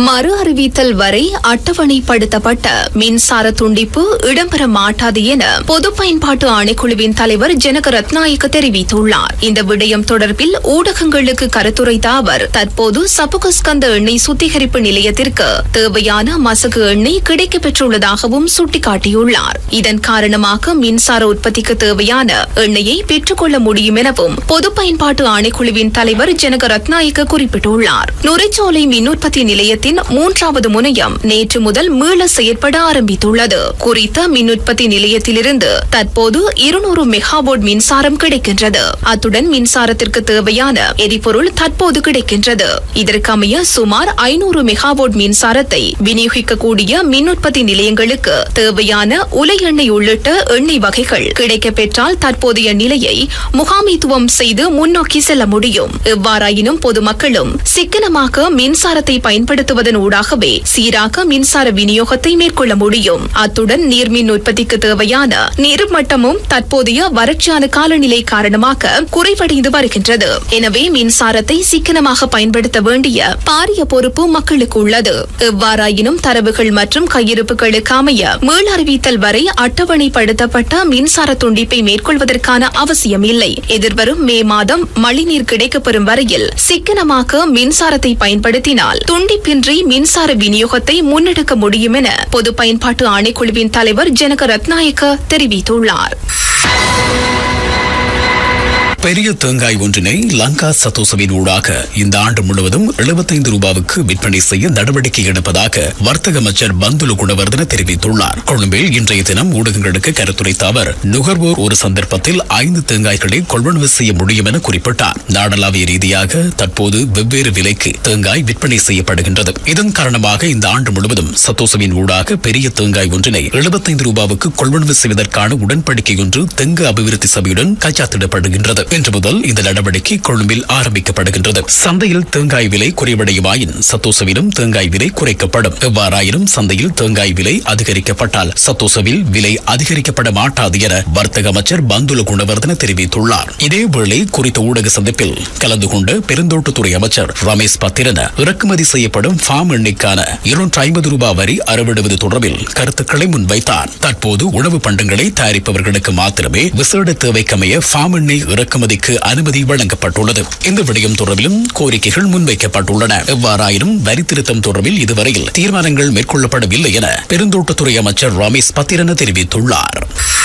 மறு அறிவித்தல் வரை அட்டவணைப்படுத்தப்பட்ட மின்சார துண்டிப்பு இடம்பெற மாட்டாது என பொது பயன்பாட்டு ஆணைக்குழுவின் தலைவர் ஜனக ரத்நாயக்க தெரிவித்துள்ளார் இந்த விடயம் தொடர்பில் ஊடகங்களுக்கு கருத்துரைத்த அவர் தற்போது சப்புகஸ்கந்த எண்ணெய் சுத்திகரிப்பு நிலையத்திற்கு தேவையான மசகு எண்ணெய் கிடைக்கப் பெற்றுள்ளதாகவும் சுட்டிக்காட்டியுள்ளார் இதன் காரணமாக மின்சார உற்பத்திக்கு தேவையான எண்ணெயை பெற்றுக்கொள்ள முடியும் எனவும் பொது பயன்பாட்டு ஆணைக்குழுவின் தலைவர் ஜனக ரத்நாயக்க குறிப்பிட்டுள்ளார் நுரைச்சோலை மின் உற்பத்தி நிலையத்தின் மூன்றாவது முனையம் நேற்று முதல் மீள செயற்பட ஆரம்பித்துள்ளது குறித்த மின் உற்பத்தி நிலையத்திலிருந்து தற்போது இருநூறு மெகாவோட் மின்சாரம் கிடைக்கின்றது அத்துடன் மின்சாரத்திற்கு தேவையான எரிபொருள் தற்போது கிடைக்கின்றது இதற்கமைய சுமார் ஐநூறு மெகாவோட் மின்சாரத்தை விநியோகிக்கக்கூடிய மின் உற்பத்தி நிலையங்களுக்கு தேவையான உலை எண்ணெய் உள்ளிட்ட எண்ணெய் வகைகள் கிடைக்கப் பெற்றால் தற்போதைய நிலையை முகாமைத்துவம் செய்து முன்னோக்கி செல்ல முடியும் எவ்வாறாயினும் பொதுமக்களும் சிக்கனமாக மின்சாரத்தை பயன்படுத்துவதன் ஊடாகவே சீராக மின்சார விநியோகத்தை மேற்கொள்ள முடியும் அத்துடன் நீர்மின் உற்பத்திக்கு தேவையான நீர்மட்டமும் தற்போதைய வறட்சியான காலநிலை காரணமாக குறைவடைந்து வருகின்றது எனவே மின்சாரத்தை சிக்கனமாக பயன்படுத்த வேண்டிய பாரிய பொறுப்பு மக்களுக்கு உள்ளது எவ்வாறாயினும் தரவுகள் மற்றும் கையிருப்புகளுக்கு அமைய மீள் அறிவித்தல் வரை அட்டவணைப்படுத்தப்பட்ட மின்சார துண்டிப்பை மேற்கொள்வதற்கான அவசியம் இல்லை எதிர்வரும் மே மாதம் மழைநீர் கிடைக்கப்பெறும் வரையில் சிக்கனமாக மின்சாரத்தை பயன்படுத்தினால் துண்டிப்பின்றி மின்சார விநியோகத்தை முன்னெடுக்க முடியும் என பொது பயன்பாட்டு ஆணைக்குழுவின் தலைவர் ஜனக ரத்நாயக்க தெரிவித்துள்ளார் பெரிய தேங்காய் ஒன்றினை லங்கா சத்தோசவின் ஊடாக இந்த ஆண்டு முழுவதும் 75 ரூபாவுக்கு விற்பனை செய்ய நடவடிக்கை எடுப்பதாக வர்த்தக அமைச்சர் பந்துலு குணவர்தன தெரிவித்துள்ளார் கொழும்பில் இன்றைய தினம் ஊடகங்களுக்கு கருத்துரைத்த அவர் நுகர்வோர் ஒரு சந்தர்ப்பத்தில் ஐந்து தேங்காய்களை கொள்வனவு செய்ய முடியும் என குறிப்பிட்டார் நாடளாவிய ரீதியாக தற்போது வெவ்வேறு விலைக்கு தேங்காய் விற்பனை செய்யப்படுகின்றது இதன் காரணமாக இந்த ஆண்டு முழுவதும் சத்தோசவின் ஊடாக பெரிய தேங்காய் ஒன்றினை 75 ரூபாவுக்கு கொள்வனவு செய்வதற்கான உடன்படிக்கை ஒன்று தெங்கு அபிவிருத்தி சபையுடன் கைச்சாத்திடப்படுகின்றது இன்று முதல் இந்த நடவடிக்கை கொழும்பில் ஆரம்பிக்கப்படுகின்றது சந்தையில் தேங்காய் விலை குறைவடையுமாயின் சத்தோசவிலும் தேங்காய் விலை குறைக்கப்படும் எவ்வாறாயினும் சந்தையில் தேங்காய் விலை அதிகரிக்கப்பட்டால் சத்தோசவில் விலை அதிகரிக்கப்பட மாட்டாது என வர்த்தக அமைச்சர் பந்துல குணவர்தன தெரிவித்துள்ளார் இதேவேளை குறித்த ஊடக சந்திப்பில் கலந்து கொண்ட பெருந்தோட்டத்துறை அமைச்சர் ரமேஷ் பத்திரன இறக்குமதி செய்யப்படும் ஃபார்ம் எண்ணெய்க்கான இருநூற்றி ஐம்பது ரூபாய் வரி அறவிடுவது தொடர்பில் கருத்துக்களை முன்வைத்தார் தற்போது உணவு பண்டங்களை தயாரிப்பவர்களுக்கு மாத்திரமே விசேட தேவைக்கமைய ஃபார்ம் எண்ணெய் இறக்குமதிக்கு அனுமதி வழங்கப்பட்டுள்ளது இந்த விடயம் தொடர்பிலும் கோரிக்கைகள் முன்வைக்கப்பட்டுள்ளன எவ்வாறாயினும் வரி திருத்தம் தொடர்பில் இதுவரையில் தீர்மானங்கள் மேற்கொள்ளப்படவில்லை என பெருந்தோட்டத்துறை அமைச்சர் ரமேஷ் பத்திரன தெரிவித்துள்ளார்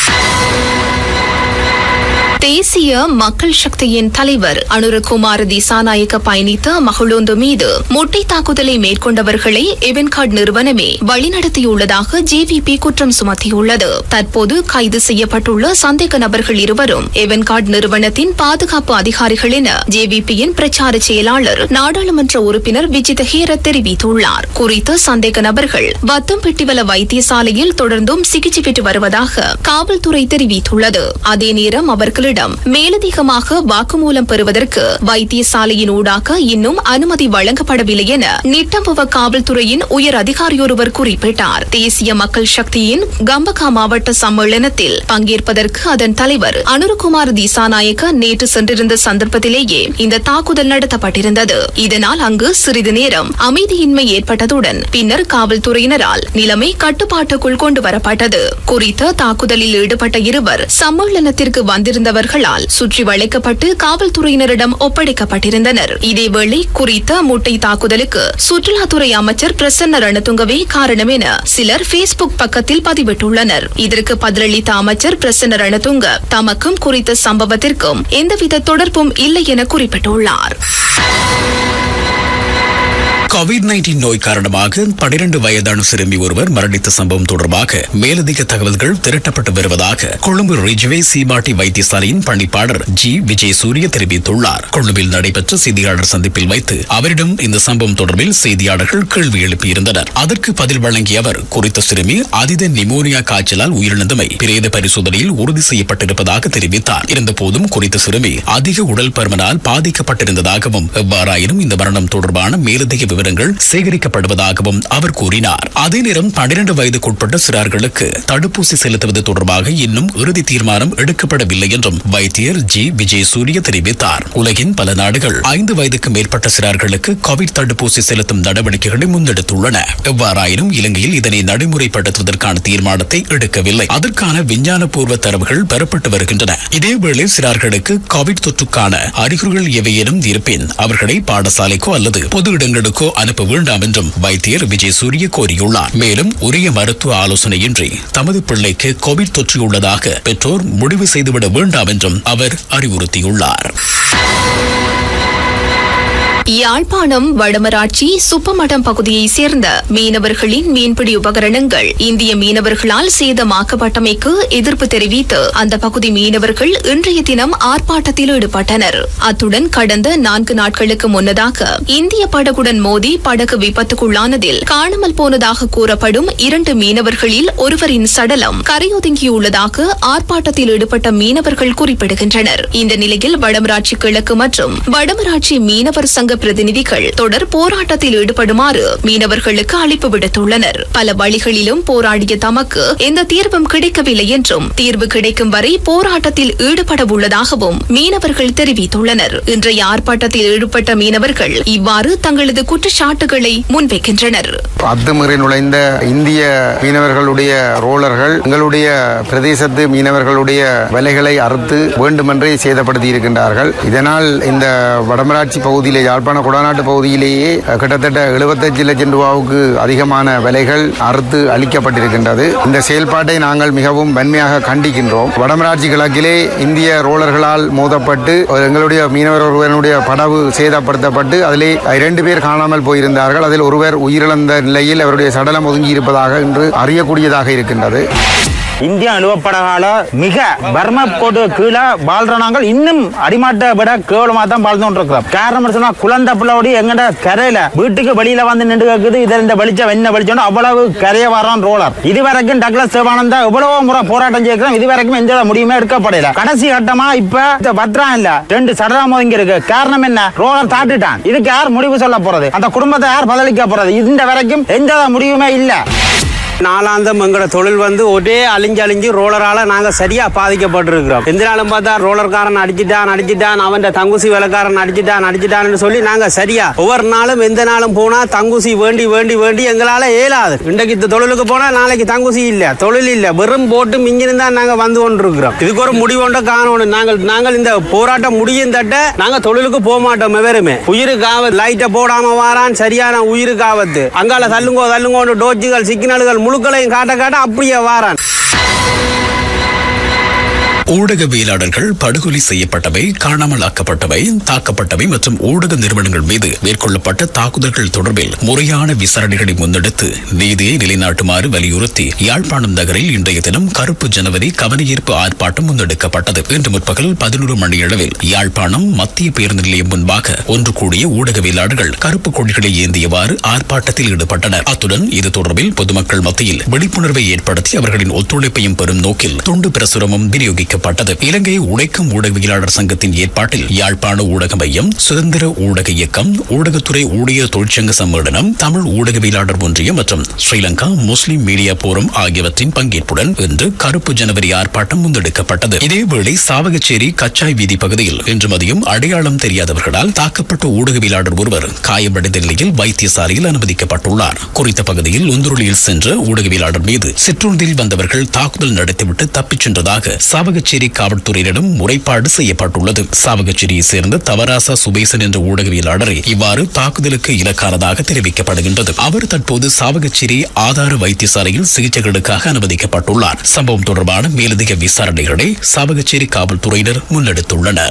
தேசிய மக்கள் சக்தியின் தலைவர் அனுரகுமார் திசாநாயக்க பயணித்த மகளோந்து மீது முட்டை தாக்குதலை மேற்கொண்டவர்களை எவன்கார்ட் நிறுவனமே வழிநடத்தியுள்ளதாக ஜேவிபி குற்றம் சுமத்தியுள்ளது தற்போது கைது செய்யப்பட்டுள்ள சந்தேக நபர்கள் இருவரும் எவன்கார்ட் நிறுவனத்தின் பாதுகாப்பு அதிகாரிகள் என ஜேவிபியின் பிரச்சார செயலாளர் நாடாளுமன்ற உறுப்பினர் விஜித ஹேரத் தெரிவித்துள்ளார் குறித்த சந்தேக நபர்கள் வத்தம்பெட்டிவல வைத்தியசாலையில் தொடர்ந்தும் சிகிச்சை பெற்று வருவதாக காவல்துறை தெரிவித்துள்ளது அதே நேரம் அவர்களிடம் மேலதிகமாக வாக்குமூலம் பெறுவதற்கு வைத்தியசாலையின் ஊடாக இன்னும் அனுமதி வழங்கப்படவில்லை என நிட்டம்புவ காவல்துறையின் உயர் அதிகாரியொருவர் குறிப்பிட்டார் தேசிய மக்கள் சக்தியின் கம்பகா மாவட்ட சம்மேளனத்தில் பங்கேற்பதற்கு அதன் தலைவர் அனுருகுமார் திசாநாயக்க நேற்று சென்றிருந்த சந்தர்ப்பத்திலேயே இந்த தாக்குதல் நடத்தப்பட்டிருந்தது இதனால் அங்கு சிறிது நேரம் அமைதியின்மை ஏற்பட்டதுடன் பின்னர் காவல்துறையினரால் நிலைமை கட்டுப்பாட்டுக்குள் கொண்டு வரப்பட்டது குறித்த தாக்குதலில் ஈடுபட்ட இருவர் சம்மேளனத்திற்கு வந்திருந்தவர்களால் சுற்றி வளைக்கப்பட்டு காவல்துறையினரிடம் ஒப்படைக்கப்பட்டிருந்தனர் இதேவேளை குறித்த முட்டை தாக்குதலுக்கு சுற்றுலாத்துறை அமைச்சர் பிரசன்ன ரணதுங்கவே காரணம் என சிலர் பேஸ்புக் பக்கத்தில் பதிவிட்டுள்ளனர் இதற்கு பதிலளித்த அமைச்சர் பிரசன்ன ரணதுங்க தமக்கும் குறித்த சம்பவத்திற்கும் எந்தவித தொடர்பும் இல்லை என குறிப்பிட்டுள்ளார் கோவிட் நைன்டீன் நோய் காரணமாக பனிரெண்டு வயதான சிறுமி ஒருவர் மரணித்த சம்பவம் தொடர்பாக மேலதிக தகவல்கள் திரட்டப்பட்டு வருவதாக கொழும்பு ரிஜ்வே சீமாட்டி வைத்தியசாலையின் பணிப்பாளர் ஜி விஜய் சூரிய தெரிவித்துள்ளார் கொழும்பில் நடைபெற்ற செய்தியாளர் சந்திப்பில் வைத்து அவரிடம் இந்த சம்பவம் தொடர்பில் செய்தியாளர்கள் கேள்வி எழுப்பியிருந்தனர் அதற்கு பதில் வழங்கிய அவர் குறித்த சிறுமி அதித நிமோனியா காய்ச்சலால் உயிரிழந்தமை பிரேத பரிசோதனையில் உறுதி செய்யப்பட்டிருப்பதாக தெரிவித்தார் இருந்தபோதும் குறித்த சிறுமி அதிக உடல் பருமனால் பாதிக்கப்பட்டிருந்ததாகவும் எவ்வாறாயினும் இந்த மரணம் தொடர்பான மேலதிக விவரங்கள் சேகரிக்கப்படுவதாகவும் அவர் கூறினார் அதே நேரம் பன்னிரண்டு வயதுக்குட்பட்ட சிறார்களுக்கு தடுப்பூசி செலுத்துவது தொடர்பாக இன்னும் இறுதி தீர்மானம் எடுக்கப்படவில்லை என்றும் வைத்தியர் ஜி விஜய் சூரிய தெரிவித்தார் உலகின் பல நாடுகள் ஐந்து வயதுக்கு மேற்பட்ட சிறார்களுக்கு கோவிட் தடுப்பூசி செலுத்தும் நடவடிக்கைகளை முன்னெடுத்துள்ளன எவ்வாறாயினும் இலங்கையில் இதனை நடைமுறைப்படுத்துவதற்கான தீர்மானத்தை எடுக்கவில்லை அதற்கான விஞ்ஞானபூர்வ தரவுகள் பெறப்பட்டு வருகின்றன இதேவேளை சிறார்களுக்கு கோவிட் தொற்றுக்கான அறிகுறிகள் எவையேனும் இருப்பின் அவர்களை பாடசாலைக்கோ அல்லது பொது இடங்களுக்கோ அனுப்ப வேண்டாம் என்றும் வைத்தியர் விஜய் சூரிய கோரியுள்ளார் மேலும் உரிய மருத்துவ ஆலோசனையின்றி தமது பிள்ளைக்கு கோவிட் தொற்றியுள்ளதாக பெற்றோர் முடிவு செய்துவிட வேண்டாம் என்றும் அவர் அறிவுறுத்தியுள்ளார் யாழ்ப்பாணம் வடமராட்சி சுப்பமடம் பகுதியைச் சேர்ந்த மீனவர்களின் மீன்பிடி உபகரணங்கள் இந்திய மீனவர்களால் சேதமாக்கப்பட்டமைக்கு எதிர்ப்பு தெரிவித்து அந்த பகுதி மீனவர்கள் இன்றைய தினம் ஆர்ப்பாட்டத்தில் ஈடுபட்டனர் அத்துடன் கடந்த நான்கு நாட்களுக்கு முன்னதாக இந்திய படகுடன் மோதி படகு விபத்துக்குள்ளானதில் காணாமல் போனதாக கூறப்படும் இரண்டு மீனவர்களில் ஒருவரின் சடலம் கரையொதுங்கியுள்ளதாக ஆர்ப்பாட்டத்தில் ஈடுபட்ட மீனவர்கள் குறிப்பிடுகின்றனர் இந்த நிலையில் வடமராட்சி கிழக்கு மற்றும் வடமராட்சி மீனவர் சங்க பிரதிநிதிகள் தொடர் போராட்டத்தில் ஈடுபடுமாறு மீனவர்களுக்கு அழைப்பு விடுத்துள்ளனர் பல வழிகளிலும் போராடிய தமக்கு எந்த தீர்வும் கிடைக்கவில்லை என்றும் தீர்வு கிடைக்கும் வரை போராட்டத்தில் ஈடுபட உள்ளதாகவும் மீனவர்கள் தெரிவித்துள்ளனர் இன்றைய ஆர்ப்பாட்டத்தில் ஈடுபட்ட மீனவர்கள் இவ்வாறு தங்களது குற்றச்சாட்டுகளை முன்வைக்கின்றனர் அத்துமீறி நுழைந்த இந்திய மீனவர்களுடைய ரோலர்கள் எங்களுடைய பிரதேசத்து மீனவர்களுடைய வலைகளை அறுத்து வேண்டுமென்றே சேதப்படுத்தி இருக்கின்றார்கள் இதனால் இந்த வடமராட்சி பகுதியிலே யாழ்ப்பாண குடநாட்டு பகுதியிலேயே அஹ், கிட்டத்தட்ட எழுபத்தஞ்சு லட்சம் ரூபாவுக்கு அதிகமான விலைகள் அறுத்து அளிக்கப்பட்டிருக்கின்றது இந்த செயல்பாட்டை நாங்கள் மிகவும் வன்மையாக கண்டிக்கின்றோம் வடமராட்சி கிழக்கிலே இந்திய ரோலர்களால் மோதப்பட்டு ஒரு எங்களுடைய மீனவர் ஒருவனுடைய படகு சேதப்படுத்தப்பட்டு அதிலே இரண்டு பேர் காணாமல் போயிருந்தார்கள் அதில் ஒருவர் உயிரிழந்த நிலையில் அவருடைய சடலம் ஒதுங்கி இருப்பதாக இன்று அறியக்கூடியதாக இருக்கின்றது இந்தியா நிறுவப்படகால மிக பர்ம கோட்டு கீழே வாழ்ற நாங்கள் இன்னும் அடிமாட்டை விட கேவலமா தான் வாழ்ந்து கொண்டிருக்கிறோம் காரணம் என்ன சொன்னா குழந்தை பிள்ளையோட எங்கட கரையில வீட்டுக்கு வெளியில வந்து நின்று கேக்குது இதுல இந்த வெளிச்சம் என்ன வெளிச்சம் அவ்வளவு கரைய வரான் ரோலர் இதுவரைக்கும் டக்ளஸ் சிவானந்தா எவ்வளவோ முறை போராட்டம் செய்யறோம் இதுவரைக்கும் எந்த முடிவுமே எடுக்கப்படல கடைசி கட்டமா இப்ப இந்த பத்திரம் இல்ல ரெண்டு சடலம் ஒதுங்கி இருக்கு காரணம் என்ன ரோலர் தாட்டிட்டான் இதுக்கு யார் முடிவு சொல்ல போறது அந்த குடும்பத்தை யார் பதிலளிக்க போறது இந்த வரைக்கும் எந்த முடிவுமே இல்ல நாளாந்தம் எங்களோட தொழில் வந்து ஒரே அழிஞ்சு அழிஞ்சு ரோலரால நாங்க சரியா பாதிக்கப்பட்டிருக்கிறோம் எந்த நாளும் பார்த்தா ரோலர்காரன் அடிச்சிட்டான் அடிச்சிட்டான் அவன் தங்குசி வேலைக்காரன் அடிச்சிட்டான் அடிச்சிட்டான்னு சொல்லி நாங்க சரியா ஒவ்வொரு நாளும் எந்த நாளும் போனா தங்குசி வேண்டி வேண்டி வேண்டி எங்களால இயலாது இன்றைக்கு இந்த தொழிலுக்கு போனா நாளைக்கு தங்குசி இல்ல தொழில் இல்ல வெறும் போட்டு மிஞ்சின்னு தான் நாங்க வந்து கொண்டிருக்கிறோம் இதுக்கு ஒரு முடிவுண்ட காணணும் நாங்கள் நாங்கள் இந்த போராட்டம் முடியும் தட்ட நாங்க தொழிலுக்கு போக மாட்டோம் வெறுமே உயிருக்கு ஆபத்து லைட்டை போடாம வாரான் சரியான உயிருக்கு ஆபத்து அங்கால தள்ளுங்கோ தள்ளுங்கோன்னு டோச்சுகள் சிக்னல்கள் முழுக்களையும் காட்ட காட்ட அப்படியே வாரான் ஊடகவியலாளர்கள் படுகொலை செய்யப்பட்டவை காணாமல் ஆக்கப்பட்டவை தாக்கப்பட்டவை மற்றும் ஊடக நிறுவனங்கள் மீது மேற்கொள்ளப்பட்ட தாக்குதல்கள் தொடர்பில் முறையான விசாரணைகளை முன்னெடுத்து நீதியை நிலைநாட்டுமாறு வலியுறுத்தி யாழ்ப்பாணம் நகரில் இன்றைய தினம் கருப்பு ஜனவரி கவனஈர்ப்பு ஆர்ப்பாட்டம் முன்னெடுக்கப்பட்டது இன்று முற்பகல் பதினோரு மணியளவில் யாழ்ப்பாணம் மத்திய பேருந்து நிலையம் முன்பாக ஒன்று கூடிய ஊடகவியலாளர்கள் கருப்பு கொடிகளை ஏந்தியவாறு ஆர்ப்பாட்டத்தில் ஈடுபட்டனர் அத்துடன் இது தொடர்பில் பொதுமக்கள் மத்தியில் விழிப்புணர்வை ஏற்படுத்தி அவர்களின் ஒத்துழைப்பையும் பெறும் நோக்கில் துண்டு பிரசுரமும் விநியோகிக்கப்பட்டது இலங்கை உழைக்கும் ஊடகவியலாளர் சங்கத்தின் ஏற்பாட்டில் யாழ்ப்பாண ஊடக மையம் சுதந்திர ஊடக இயக்கம் ஊடகத்துறை ஊழியர் தொழிற்சங்க சம்மேளனம் தமிழ் ஊடகவியலாளர் ஒன்றியம் மற்றும் ஸ்ரீலங்கா முஸ்லிம் மீடியா போரம் ஆகியவற்றின் பங்கேற்புடன் இன்று கருப்பு ஜனவரி ஆர்ப்பாட்டம் முன்னெடுக்கப்பட்டது இதேவேளை சாவகச்சேரி கச்சாய் வீதி பகுதியில் இன்று மதியம் அடையாளம் தெரியாதவர்களால் தாக்கப்பட்ட ஊடகவியலாளர் ஒருவர் காயமடைந்த நிலையில் வைத்தியசாலையில் அனுமதிக்கப்பட்டுள்ளார் குறித்த பகுதியில் உந்துருளியில் சென்ற ஊடகவியலாளர் மீது சிற்றுந்தில் வந்தவர்கள் தாக்குதல் நடத்திவிட்டு தப்பிச் சென்றதாக சாவகச்சேரி காவல்துறையினரிடம் முறைப்பாடு செய்யப்பட்டுள்ளது சாவகச்சேரியை சேர்ந்த தவராசா சுபேசன் என்ற ஊடகவியலாளரை இவ்வாறு தாக்குதலுக்கு இலக்கானதாக தெரிவிக்கப்படுகின்றது அவர் தற்போது சாவகச்சேரி ஆதார வைத்தியசாலையில் சிகிச்சைகளுக்காக அனுமதிக்கப்பட்டுள்ளார் சம்பவம் தொடர்பான மேலதிக விசாரணைகளை சாவகச்சேரி காவல்துறையினர் முன்னெடுத்துள்ளனர்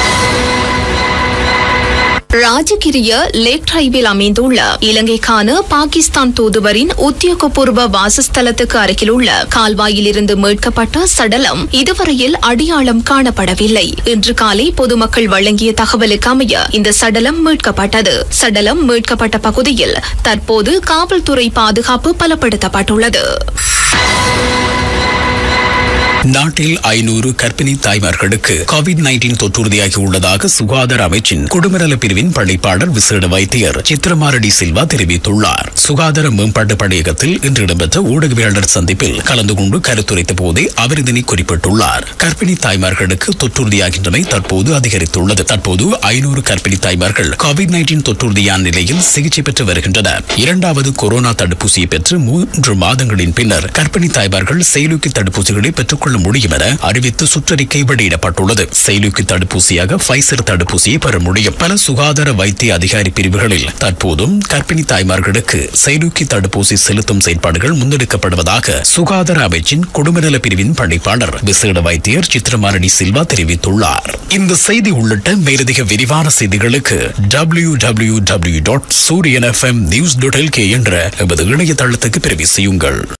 ராஜகிரிய லேக் டிரைவில் அமைந்துள்ள இலங்கைக்கான பாகிஸ்தான் தூதுவரின் உத்தியோகபூர்வ வாசஸ்தலத்துக்கு அருகில் உள்ள கால்வாயிலிருந்து மீட்கப்பட்ட சடலம் இதுவரையில் அடையாளம் காணப்படவில்லை இன்று காலை பொதுமக்கள் வழங்கிய தகவலுக்கு அமைய இந்த சடலம் மீட்கப்பட்டது சடலம் மீட்கப்பட்ட பகுதியில் தற்போது காவல்துறை பாதுகாப்பு பலப்படுத்தப்பட்டுள்ளது நாட்டில் ஐநூறு கர்ப்பிணி தாய்மார்களுக்கு கோவிட் நைன்டீன் தொற்றுறுதியாகி உள்ளதாக சுகாதார அமைச்சின் குடும்பநல பிரிவின் பணிப்பாளர் விசேட வைத்தியர் சித்திரமாரடி சில்வா தெரிவித்துள்ளார் சுகாதார மேம்பாட்டு பணியகத்தில் இன்று இடம்பெற்ற ஊடகவியலாளர் சந்திப்பில் கலந்து கொண்டு கருத்துரைத்த போதே அவர் இதனை குறிப்பிட்டுள்ளார் கர்ப்பிணி தாய்மார்களுக்கு தொற்றுறுதியாகின்றமை தற்போது அதிகரித்துள்ளது தற்போது ஐநூறு கர்ப்பிணி தாய்மார்கள் கோவிட் நைன்டீன் தொற்றுறுதியான நிலையில் சிகிச்சை பெற்று வருகின்றனர் இரண்டாவது கொரோனா தடுப்பூசியை பெற்று மூன்று மாதங்களின் பின்னர் கர்ப்பிணி தாய்மார்கள் செயலூக்கி தடுப்பூசிகளை பெற்றுக்கொள்ள முடியும் என அறிவித்து சுற்றறிக்கை வெளியிடப்பட்டுள்ளது செயலூக்கி தடுப்பூசியாக பைசர் தடுப்பூசியை பெற முடியும் பல சுகாதார வைத்திய அதிகாரி பிரிவுகளில் தற்போதும் கர்ப்பிணி தாய்மார்களுக்கு செயலூக்கி தடுப்பூசி செலுத்தும் செயற்பாடுகள் முன்னெடுக்கப்படுவதாக சுகாதார அமைச்சின் குடும்பநல பிரிவின் பணிப்பாளர் விசேட வைத்தியர் சித்திரமாரணி சில்வா தெரிவித்துள்ளார் இந்த செய்தி உள்ளிட்ட மேலதிக விரிவான செய்திகளுக்கு W W W dot Sooriyan FM news dot LK என்ற எமது இணையதளத்துக்கு பிரிவு செய்யுங்கள்